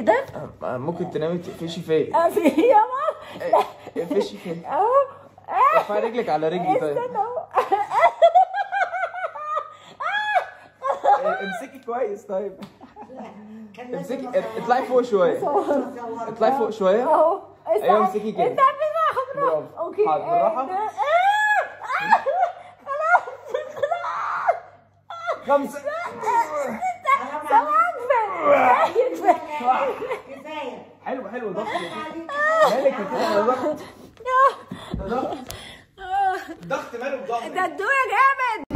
كده آه، ممكن تنامي تقفشي فيا آه، في يا ماما آه، اقفشي فيا اهو آه، ارفعي رجلك على رجلي طيب استنى اهو آه، امسكي كويس طيب امسكي اطلعي فوق شويه اطلعي فوق شويه اهو ايوه امسكي كده استنى بالراحه بالراحه برافو. اوكي حاضر، بالراحة. آه، آه، آه، خلاص خلاص خمسه سواء كفايه كفايه كفايه حلو حلو ضغط مالك كده يا ضغط آه، ضغط آه، ضغط ماله بضغط ده الدنيا جامد